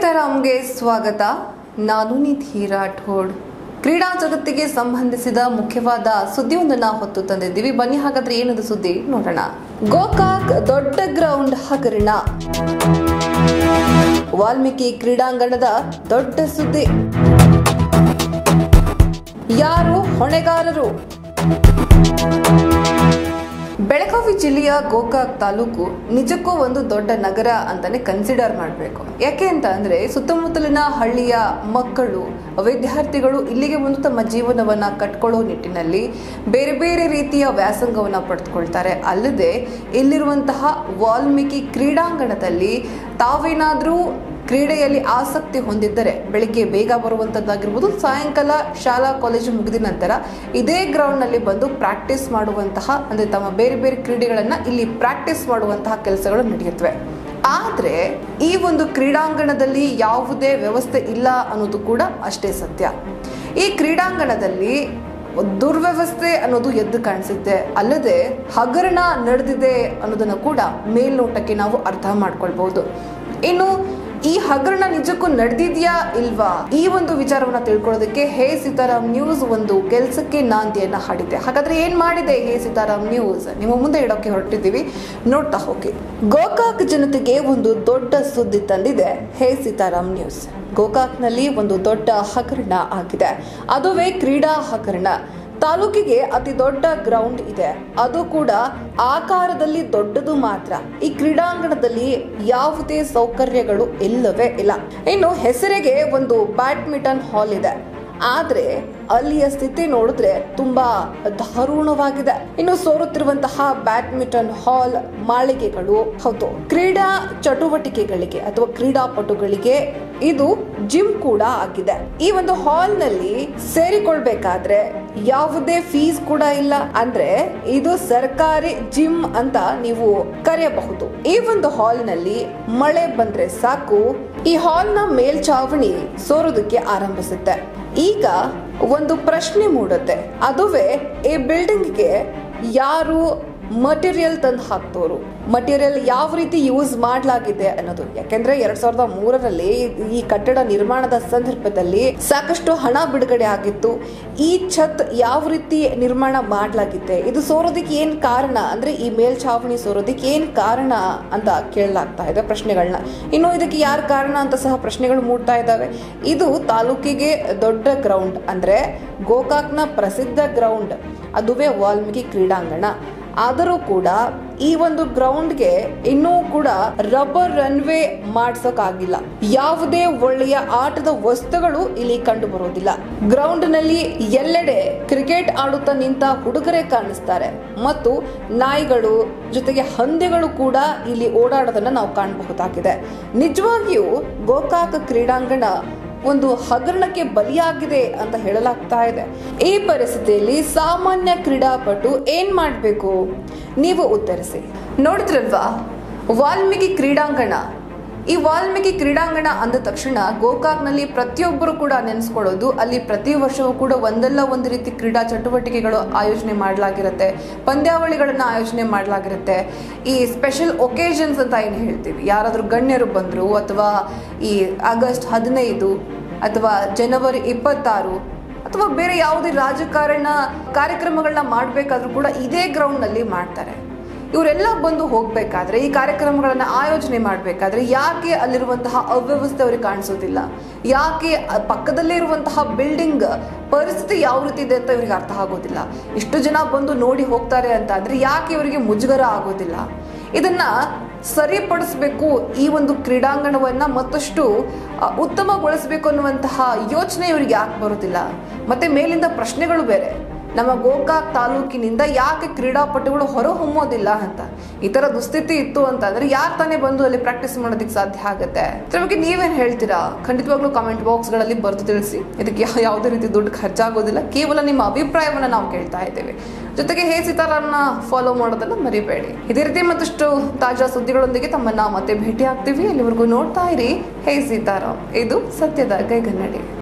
ಸೀತಾರಾಮ್ಗೆ ಸ್ವಾಗತ ನಾನು ನಿಧಿ ರಾಠೋಡ್ ಕ್ರೀಡಾ ಜಗತ್ತಿಗೆ ಸಂಬಂಧಿಸಿದ ಮುಖ್ಯವಾದ ಸುದ್ದಿಯೊಂದನ್ನ ಹೊತ್ತು ತಂದಿದ್ದೀವಿ ಬನ್ನಿ ಹಾಗಾದ್ರೆ ಏನದು ಸುದ್ದಿ ನೋಡೋಣ ಗೋಕಾಕ್ ದೊಡ್ಡ ಗ್ರೌಂಡ್ ಹಗರಣ ವಾಲ್ಮೀಕಿ ಕ್ರೀಡಾಂಗಣದ ದೊಡ್ಡ ಸುದ್ದಿ ಯಾರು ಹೊಣೆಗಾರರು ಬೆಳಗಾವಿ ಜಿಲ್ಲೆಯ ಗೋಕಾಕ್ ತಾಲೂಕು ನಿಜಕ್ಕೂ ಒಂದು ದೊಡ್ಡ ನಗರ ಅಂತಾನೆ ಕನ್ಸಿಡರ್ ಮಾಡಬೇಕು ಯಾಕೆ ಅಂತ ಅಂದ್ರೆ ಸುತ್ತಮುತ್ತಲಿನ ಹಳ್ಳಿಯ ಮಕ್ಕಳು ವಿದ್ಯಾರ್ಥಿಗಳು ಇಲ್ಲಿಗೆ ಬಂದು ತಮ್ಮ ಜೀವನವನ್ನ ಕಟ್ಕೊಳ್ಳೋ ನಿಟ್ಟಿನಲ್ಲಿ ಬೇರೆ ಬೇರೆ ರೀತಿಯ ವ್ಯಾಸಂಗವನ್ನ ಪಡೆದುಕೊಳ್ತಾರೆ ಅಲ್ಲದೆ ಇಲ್ಲಿರುವಂತಹ ವಾಲ್ಮೀಕಿ ಕ್ರೀಡಾಂಗಣದಲ್ಲಿ ತಾವೇನಾದರೂ ಕ್ರೀಡೆಯಲ್ಲಿ ಆಸಕ್ತಿ ಹೊಂದಿದ್ದರೆ ಬೆಳಿಗ್ಗೆ ಬೇಗ ಬರುವಂಥದ್ದಾಗಿರ್ಬೋದು ಸಾಯಂಕಾಲ ಶಾಲಾ ಕಾಲೇಜು ಮುಗಿದ ನಂತರ ಇದೇ ಗ್ರೌಂಡ್ನಲ್ಲಿ ಬಂದು ಪ್ರಾಕ್ಟೀಸ್ ಮಾಡುವಂತಹ ಅಂದರೆ ತಮ್ಮ ಬೇರೆ ಬೇರೆ ಕ್ರೀಡೆಗಳನ್ನು ಇಲ್ಲಿ ಪ್ರಾಕ್ಟೀಸ್ ಮಾಡುವಂತಹ ಕೆಲಸಗಳು ನಡೆಯುತ್ತವೆ ಆದರೆ ಈ ಒಂದು ಕ್ರೀಡಾಂಗಣದಲ್ಲಿ ಯಾವುದೇ ವ್ಯವಸ್ಥೆ ಇಲ್ಲ ಅನ್ನೋದು ಕೂಡ ಅಷ್ಟೇ ಸತ್ಯ ಈ ಕ್ರೀಡಾಂಗಣದಲ್ಲಿ ದುರ್ವ್ಯವಸ್ಥೆ ಅನ್ನೋದು ಎದ್ದು ಕಾಣಿಸುತ್ತೆ ಅಲ್ಲದೆ ಹಗರಣ ನಡೆದಿದೆ ಅನ್ನೋದನ್ನು ಕೂಡ ಮೇಲ್ನೋಟಕ್ಕೆ ನಾವು ಅರ್ಥ ಮಾಡ್ಕೊಳ್ಬಹುದು ಇನ್ನು ಈ ಹಗರಣ ನಿಜಕ್ಕೂ ನಡೆದಿದ್ಯಾ ಇಲ್ವಾ ಈ ಒಂದು ವಿಚಾರವನ್ನ ತಿಳ್ಕೊಳ್ಳೋದಕ್ಕೆ ಹೇ ಸೀತಾರಾಮ್ ನ್ಯೂಸ್ ಒಂದು ಕೆಲಸಕ್ಕೆ ನಾಂದಿಯನ್ನ ಹಾಡಿದೆ ಹಾಗಾದ್ರೆ ಏನ್ ಮಾಡಿದೆ ಹೇ ಸೀತಾರಾಮ್ ನ್ಯೂಸ್ ನಿಮ್ಮ ಮುಂದೆ ಇಡೋಕೆ ಹೊರಟಿದ್ದೀವಿ ನೋಡ್ತಾ ಹೋಗಿ ಗೋಕಾಕ್ ಜನತೆಗೆ ಒಂದು ದೊಡ್ಡ ಸುದ್ದಿ ತಂದಿದೆ ಹೇ ಸೀತಾರಾಮ್ ನ್ಯೂಸ್ ಗೋಕಾಕ್ನಲ್ಲಿ ಒಂದು ದೊಡ್ಡ ಹಗರಣ ಆಗಿದೆ ಅದುವೇ ಕ್ರೀಡಾ ಹಗರಣ ತಾಲೂಕಿಗೆ ಅತಿ ದೊಡ್ಡ ಗ್ರೌಂಡ್ ಇದೆ ಅದು ಕೂಡ ಆಕಾರದಲ್ಲಿ ದೊಡ್ಡದು ಮಾತ್ರ ಈ ಕ್ರೀಡಾಂಗಣದಲ್ಲಿ ಯಾವುದೇ ಸೌಕರ್ಯಗಳು ಇಲ್ಲವೇ ಇಲ್ಲ ಇನ್ನು ಹೆಸರಿಗೆ ಒಂದು ಬ್ಯಾಡ್ಮಿಂಟನ್ ಹಾಲ್ ಇದೆ ಆದ್ರೆ ಅಲ್ಲಿಯ ಸ್ಥಿತಿ ನೋಡಿದ್ರೆ ತುಂಬಾ ದಾರುಣವಾಗಿದೆ ಇನ್ನು ಸೋರುತ್ತಿರುವಂತಹ ಬ್ಯಾಡ್ಮಿಂಟನ್ ಹಾಲ್ ಮಾಳಿಗೆಗಳು ಹೌದು ಕ್ರೀಡಾ ಚಟುವಟಿಕೆಗಳಿಗೆ ಅಥವಾ ಕ್ರೀಡಾಪಟುಗಳಿಗೆ ಇದು ಜಿಮ್ ಕೂಡ ಆಗಿದೆ ಈ ಒಂದು ಹಾಲ್ ನಲ್ಲಿ ಸೇರಿಕೊಳ್ಬೇಕಾದ್ರೆ ಯಾವುದೇ ಫೀಸ್ ಕೂಡ ಇಲ್ಲ ಅಂದ್ರೆ ಇದು ಸರ್ಕಾರಿ ಜಿಮ್ ಅಂತ ನೀವು ಕರೆಯಬಹುದು ಈ ಒಂದು ಹಾಲ್ ನಲ್ಲಿ ಮಳೆ ಬಂದ್ರೆ ಸಾಕು ಈ ಹಾಲ್ ನ ಮೇಲ್ಚಾವಣಿ ಸೋರೋದಕ್ಕೆ ಆರಂಭಿಸುತ್ತೆ ಈಗ ಒಂದು ಪ್ರಶ್ನೆ ಮೂಡುತ್ತೆ ಅದುವೇ ಈ ಬಿಲ್ಡಿಂಗ್ಗೆ ಯಾರು ಮಟೀರಿಯಲ್ ತಂದು ಹಾಕ್ತೋರು ಮಟೀರಿಯಲ್ ಯಾವ ರೀತಿ ಯೂಸ್ ಮಾಡಲಾಗಿದೆ ಅನ್ನೋದು ಯಾಕೆಂದ್ರೆ ಎರಡ್ ಸಾವಿರದ ಮೂರರಲ್ಲಿ ಈ ಕಟ್ಟಡ ನಿರ್ಮಾಣದ ಸಂದರ್ಭದಲ್ಲಿ ಸಾಕಷ್ಟು ಹಣ ಬಿಡುಗಡೆ ಆಗಿತ್ತು ಈ ಛತ್ ಯಾವ ರೀತಿ ನಿರ್ಮಾಣ ಮಾಡಲಾಗಿದೆ ಇದು ಸೋರೋದಕ್ಕೆ ಏನ್ ಕಾರಣ ಅಂದ್ರೆ ಈ ಮೇಲ್ಛಾವಣಿ ಸೋರೋದಕ್ಕೆ ಏನ್ ಕಾರಣ ಅಂತ ಕೇಳಲಾಗ್ತಾ ಇದೆ ಪ್ರಶ್ನೆಗಳನ್ನ ಇನ್ನು ಇದಕ್ಕೆ ಯಾರು ಕಾರಣ ಅಂತ ಸಹ ಪ್ರಶ್ನೆಗಳು ಮೂಡ್ತಾ ಇದ್ದಾವೆ ಇದು ತಾಲೂಕಿಗೆ ದೊಡ್ಡ ಗ್ರೌಂಡ್ ಅಂದ್ರೆ ಗೋಕಾಕ್ನ ಪ್ರಸಿದ್ಧ ಗ್ರೌಂಡ್ ಅದುವೇ ವಾಲ್ಮೀಕಿ ಕ್ರೀಡಾಂಗಣ ಆದರೂ ಕೂಡ ಈ ಒಂದು ಗ್ರೌಂಡ್ಗೆ ಇನ್ನೂ ಕೂಡ ರಬ್ಬರ್ ರನ್ವೇ ಮಾಡ್ಸೋಕ್ಕಾಗಿಲ್ಲ ಯಾವುದೇ ಒಳ್ಳೆಯ ಆಟದ ವಸ್ತುಗಳು ಇಲ್ಲಿ ಕಂಡು ಬರೋದಿಲ್ಲ ಗ್ರೌಂಡ್ ನಲ್ಲಿ ಎಲ್ಲೆಡೆ ಕ್ರಿಕೆಟ್ ಆಡುತ್ತಾ ನಿಂತ ಹುಡುಗರೇ ಕಾಣಿಸ್ತಾರೆ ಮತ್ತು ನಾಯಿಗಳು ಜೊತೆಗೆ ಹಂದಿಗಳು ಕೂಡ ಇಲ್ಲಿ ಓಡಾಡೋದನ್ನ ನಾವು ಕಾಣಬಹುದಾಗಿದೆ ನಿಜವಾಗಿಯೂ ಗೋಕಾಕ್ ಕ್ರೀಡಾಂಗಣ ಒಂದು ಹಗರಣಕ್ಕೆ ಬಲಿಯಾಗಿದೆ ಅಂತ ಹೇಳಲಾಗ್ತಾ ಇದೆ ಈ ಪರಿಸ್ಥಿತಿಯಲ್ಲಿ ಸಾಮಾನ್ಯ ಕ್ರೀಡಾಪಟು ಏನ್ ಮಾಡಬೇಕು ನೀವು ಉತ್ತರಿಸಿ ನೋಡಿದ್ರಲ್ವಾ ವಾಲ್ಮೀಕಿ ಕ್ರೀಡಾಂಗಣ ಈ ವಾಲ್ಮೀಕಿ ಕ್ರೀಡಾಂಗಣ ಅಂದ ತಕ್ಷಣ ಗೋಕಾಕ್ನಲ್ಲಿ ಪ್ರತಿಯೊಬ್ಬರು ಕೂಡ ನೆನೆಸ್ಕೊಳ್ಳೋದು ಅಲ್ಲಿ ಪ್ರತಿ ವರ್ಷವೂ ಕೂಡ ಒಂದಲ್ಲ ಒಂದು ರೀತಿ ಕ್ರೀಡಾ ಚಟುವಟಿಕೆಗಳು ಆಯೋಜನೆ ಮಾಡಲಾಗಿರುತ್ತೆ ಪಂದ್ಯಾವಳಿಗಳನ್ನು ಆಯೋಜನೆ ಮಾಡಲಾಗಿರುತ್ತೆ ಈ ಸ್ಪೆಷಲ್ ಒಕೇಶನ್ಸ್ ಅಂತ ಏನು ಹೇಳ್ತೀವಿ ಯಾರಾದರೂ ಗಣ್ಯರು ಬಂದರು ಅಥವಾ ಈ ಆಗಸ್ಟ್ ಹದಿನೈದು ಅಥವಾ ಜನವರಿ ಇಪ್ಪತ್ತಾರು ಅಥವಾ ಬೇರೆ ಯಾವುದೇ ರಾಜಕಾರಣ ಕಾರ್ಯಕ್ರಮಗಳನ್ನ ಮಾಡಬೇಕಾದ್ರೂ ಕೂಡ ಇದೇ ಗ್ರೌಂಡ್ನಲ್ಲಿ ಮಾಡ್ತಾರೆ ಇವರೆಲ್ಲ ಬಂದು ಹೋಗ್ಬೇಕಾದ್ರೆ ಈ ಕಾರ್ಯಕ್ರಮಗಳನ್ನ ಆಯೋಜನೆ ಮಾಡಬೇಕಾದ್ರೆ ಯಾಕೆ ಅಲ್ಲಿರುವಂತಹ ಅವ್ಯವಸ್ಥೆ ಅವರಿಗೆ ಕಾಣಿಸೋದಿಲ್ಲ ಯಾಕೆ ಅ- ಪಕ್ಕದಲ್ಲೇ ಇರುವಂತಹ ಬಿಲ್ಡಿಂಗ್ ಪರಿಸ್ಥಿತಿ ಯಾವ ರೀತಿ ಇದೆ ಅಂತ ಇವರಿಗೆ ಅರ್ಥ ಆಗೋದಿಲ್ಲ ಇಷ್ಟು ಜನ ಬಂದು ನೋಡಿ ಹೋಗ್ತಾರೆ ಅಂತ ಅಂದ್ರೆ ಯಾಕೆ ಇವರಿಗೆ ಮುಜುಗರ ಆಗೋದಿಲ್ಲ ಇದನ್ನ ಸರಿಪಡಿಸಬೇಕು ಈ ಒಂದು ಕ್ರೀಡಾಂಗಣವನ್ನ ಮತ್ತಷ್ಟು ಅ, ಉತ್ತಮಗೊಳಿಸಬೇಕು ಅನ್ನುವಂತಹ ಯೋಚನೆ ಇವರಿಗೆ ಯಾಕೆ ಬರೋದಿಲ್ಲ ಮತ್ತೆ ಮೇಲಿಂದ ಪ್ರಶ್ನೆಗಳು ಬೇರೆ ನಮ್ಮ ಗೋಕಾಕ್ ತಾಲೂಕಿನಿಂದ ಯಾಕೆ ಕ್ರೀಡಾಪಟುಗಳು ಹೊರ ಹೊಮ್ಮೋದಿಲ್ಲ ಅಂತ ಈ ತರ ದುಸ್ಥಿತಿ ಇತ್ತು ಅಂತ ಅಂದ್ರೆ ಯಾರು ತಾನೇ ಬಂದು ಅಲ್ಲಿ ಪ್ರಾಕ್ಟೀಸ್ ಮಾಡೋದಕ್ಕೆ ಸಾಧ್ಯ ಆಗುತ್ತೆ ಇದ್ರ ಬಗ್ಗೆ ನೀವೇನ್ ಹೇಳ್ತೀರಾ ಖಂಡಿತವಾಗ್ಲೂ ಕಾಮೆಂಟ್ ಬಾಕ್ಸ್ ಗಳಲ್ಲಿ ಬರೆದು ತಿಳಿಸಿ ಇದಕ್ಕೆ ಯಾ- ಯಾವುದೇ ರೀತಿ ದುಡ್ಡು ಖರ್ಚಾಗೋದಿಲ್ಲ ಕೇವಲ ನಿಮ್ಮ ಅಭಿಪ್ರಾಯವನ್ನ ನಾವು ಕೇಳ್ತಾ ಇದ್ದೇವೆ ಜೊತೆಗೆ ಹೇ ಸೀತಾರಾಮ್ನ ಫಾಲೋ ಮಾಡೋದನ್ನ ಮರಿಬೇಡಿ ಇದೇ ರೀತಿ ಮತ್ತಷ್ಟು ತಾಜಾ ಸುದ್ದಿಗಳೊಂದಿಗೆ ತಮ್ಮನ್ನ ಮತ್ತೆ ಭೇಟಿ ಆಗ್ತೀವಿ ಅಲ್ಲಿವರೆಗೂ ನೋಡ್ತಾ ಇರಿ ಹೇ ಸೀತಾರಾಮ್ ಇದು ಸತ್ಯದ ಕೈಗನ್ನಡಿ